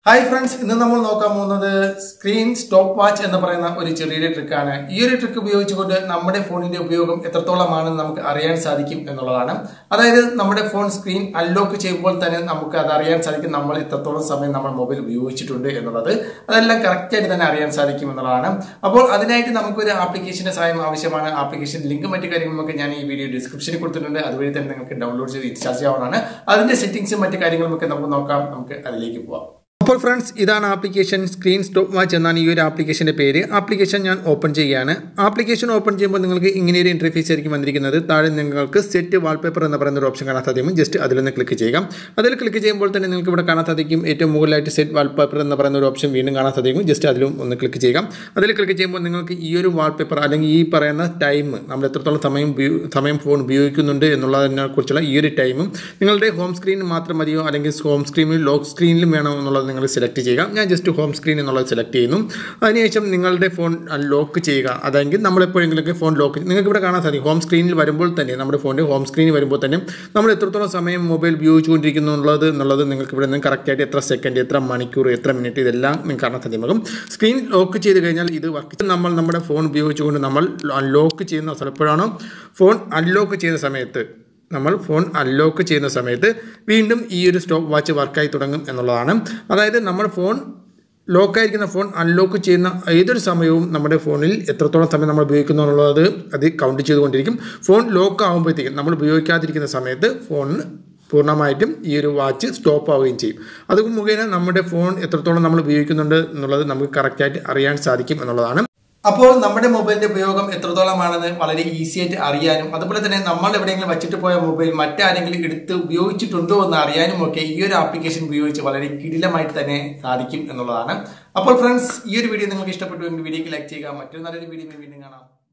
hi friends ഇന്ന് നമ്മൾ നോക്കാൻ പോകുന്നത് സ്ക്രീൻ സ്റ്റോപ്പ് വാച്ച് എന്ന് പറയുന്ന ഒരു ചെറിയൊരു ട്രിക്കാണ് ഈ ഒരു ട്രിക്ക് ഉപയോഗിച്ചുകൊണ്ട് നമ്മുടെ ഫോണിന്റെ ഉപയോഗം എത്രത്തോളമാണെന്ന് നമുക്ക് അറിയാൻ സാധിക്കും എന്നുള്ളതാണ് അതായത് നമ്മുടെ ഫോൺ സ്ക്രീൻ അൺലോക്ക് ചെയ്യുമ്പോൾ തന്നെ നമുക്ക് അത് അറിയാൻ സാധിക്കും നമ്മൾ എത്രത്തോളം സമയം നമ്മൾ മൊബൈൽ ഉപയോഗിച്ചിട്ടുണ്ട് എന്നുള്ളത് അതെല്ലാം കറക്റ്റായിട്ട് തന്നെ അറിയാൻ സാധിക്കും എന്നുള്ളതാണ് അപ്പോൾ അതിനായിട്ട് നമുക്കൊരു ആപ്ലിക്കേഷന്റെ സഹായം ആവശ്യമാണ് ആപ്ലിക്കേഷൻ ലിങ്ക് മറ്റു കാര്യങ്ങളുമൊക്കെ ഞാൻ ഈ വീഡിയോ ഡിസ്ക്രിപ്ഷനിൽ കൊടുത്തിട്ടുണ്ട് അതുവഴി തന്നെ നിങ്ങൾക്ക് ഡൗൺലോഡ് ചെയ്ത് റീചാർജ് ചെയ്യാവുന്നതാണ് അതിന്റെ സെറ്റിംഗ്സും മറ്റു കാര്യങ്ങളുമൊക്കെ നമുക്ക് നോക്കാം നമുക്ക് അതിലേക്ക് പോവാം അപ്പോൾ ഫ്രണ്ട്സ് ഇതാണ് ആപ്ലിക്കേഷൻ സ്ക്രീൻ സ്റ്റോപ്പ് വാച്ച് എന്നാണ് ഈ ഒരു ആപ്ലിക്കേഷൻ്റെ പേര് ആപ്ലിക്കേഷൻ ഞാൻ ഓപ്പൺ ചെയ്യുകയാണ് ആപ്ലിക്കേഷൻ ഓപ്പൺ ചെയ്യുമ്പോൾ നിങ്ങൾക്ക് ഇങ്ങനെ ഒരു ഇൻ്റർഫേസ് ആയിരിക്കും വന്നിരിക്കുന്നത് താഴെ നിങ്ങൾക്ക് സെറ്റ് വാൾപേപ്പർ എന്ന് പറയുന്ന ഒരു ഓപ്ഷൻ കാണാൻ സാധിക്കും ജസ്റ്റ് അതിലൊന്ന് ക്ലിക്ക് ചെയ്യുക അതിൽ ക്ലിക്ക് ചെയ്യുമ്പോൾ തന്നെ നിങ്ങൾക്ക് ഇവിടെ കാണാൻ സാധിക്കും ഏറ്റവും മുകളിലായിട്ട് സെറ്റ് വാൾപേപ്പർ എന്ന് പറയുന്ന ഒരു ഓപ്ഷൻ വീണ്ടും കാണാൻ സാധിക്കും ജസ്റ്റ് അതിലും ഒന്ന് ക്ലിക്ക് ചെയ്യുക അതിൽ ക്ലിക്ക് ചെയ്യുമ്പോൾ നിങ്ങൾക്ക് ഈ ഒരു വാൾപേപ്പർ അല്ലെങ്കിൽ ഈ പറയുന്ന ടൈം നമ്മൾ എത്രത്തോളം സമയം ഉപയോ- സമയം ഫോൺ ഉപയോഗിക്കുന്നുണ്ട് എന്നുള്ളതിനെ കുറിച്ചുള്ള ഈ ഒരു ടൈമും നിങ്ങളുടെ ഹോം സ്ക്രീനിൽ മാത്രം മതിയോ അല്ലെങ്കിൽ ഹോം സ്ക്രീനിൽ ലോക്ക് സ്ക്രീനിലും വേണോ എന്നുള്ളത് നിങ്ങൾ സെലക്ട് ചെയ്യുക ഞാൻ ജസ്റ്റ് ഹോം സ്ക്രീൻ എന്നുള്ളത് സെലക്ട് ചെയ്യുന്നു അതിനുശേഷം നിങ്ങളുടെ ഫോൺ ലോക്ക് ചെയ്യുക അതെങ്കിൽ നമ്മൾ എപ്പോഴെങ്കിലും ഫോൺ ലോക്ക് നിങ്ങൾക്ക് ഇവിടെ കാണാൻ സാധിക്കും ഹോം സ്ക്രീനിൽ വരുമ്പോൾ തന്നെ നമ്മുടെ ഫോണിൻ്റെ ഹോം സ്ക്രീനിൽ വരുമ്പോൾ തന്നെ നമ്മൾ എത്രത്തോളം സമയം മൊബൈൽ ഉപയോഗിച്ചുകൊണ്ടിരിക്കുന്നു എന്നുള്ളത് എന്നുള്ളത് നിങ്ങൾക്ക് ഇവിടെ നിന്ന് കറക്റ്റായിട്ട് എത്ര സെക്കൻഡ് എത്ര മണിക്കൂർ എത്ര മിനിറ്റ് ഇതെല്ലാം നിങ്ങൾക്ക് കാണാൻ സാധ്യമാകും സ്ക്രീൻ ലോക്ക് ചെയ്ത് കഴിഞ്ഞാൽ ഇത് വർക്ക് നമ്മൾ നമ്മുടെ ഫോൺ ഉപയോഗിച്ചുകൊണ്ട് നമ്മൾ ലോക്ക് ചെയ്യുന്ന എപ്പോഴാണോ ഫോൺ അൺലോക്ക് ചെയ്യുന്ന സമയത്ത് നമ്മൾ ഫോൺ അൺലോക്ക് ചെയ്യുന്ന സമയത്ത് വീണ്ടും ഈ ഒരു സ്റ്റോപ്പ് വാച്ച് വർക്കായി തുടങ്ങും എന്നുള്ളതാണ് അതായത് നമ്മൾ ഫോൺ ലോക്കായിരിക്കുന്ന ഫോൺ അൺലോക്ക് ചെയ്യുന്ന ഏതൊരു സമയവും നമ്മുടെ ഫോണിൽ എത്രത്തോളം സമയം നമ്മൾ ഉപയോഗിക്കുന്നു എന്നുള്ളത് അത് കൗണ്ട് ചെയ്തുകൊണ്ടിരിക്കും ഫോൺ ലോക്ക് ആകുമ്പോഴത്തേക്കും നമ്മൾ ഉപയോഗിക്കാതിരിക്കുന്ന സമയത്ത് ഫോണിന് പൂർണ്ണമായിട്ടും ഈ ഒരു വാച്ച് സ്റ്റോപ്പ് ആവുകയും ചെയ്യും അത് മുഖേന നമ്മുടെ ഫോൺ എത്രത്തോളം നമ്മൾ ഉപയോഗിക്കുന്നുണ്ട് എന്നുള്ളത് നമുക്ക് കറക്റ്റായിട്ട് അറിയാൻ സാധിക്കും എന്നുള്ളതാണ് അപ്പോൾ നമ്മുടെ മൊബൈലിന്റെ ഉപയോഗം എത്രത്തോളമാണെന്ന് വളരെ ഈസി ആയിട്ട് അറിയാനും അതുപോലെ തന്നെ നമ്മൾ എവിടെയെങ്കിലും വെച്ചിട്ട് പോയ മൊബൈൽ മറ്റാരെങ്കിലും എടുത്ത് ഉപയോഗിച്ചിട്ടുണ്ടോ എന്ന് അറിയാനും ഒക്കെ ഈ ഒരു ആപ്ലിക്കേഷൻ ഉപയോഗിച്ച് വളരെ കിടിലമായിട്ട് തന്നെ സാധിക്കും എന്നുള്ളതാണ് അപ്പോൾ ഫ്രണ്ട്സ് ഈ ഒരു വീഡിയോ നിങ്ങൾക്ക് ഇഷ്ടപ്പെട്ടുവെങ്കിൽ വീഡിയോക്ക് ലൈക്ക് ചെയ്യുക മറ്റൊരു നല്ലൊരു വീഡിയോ വീണ്ടും കാണാം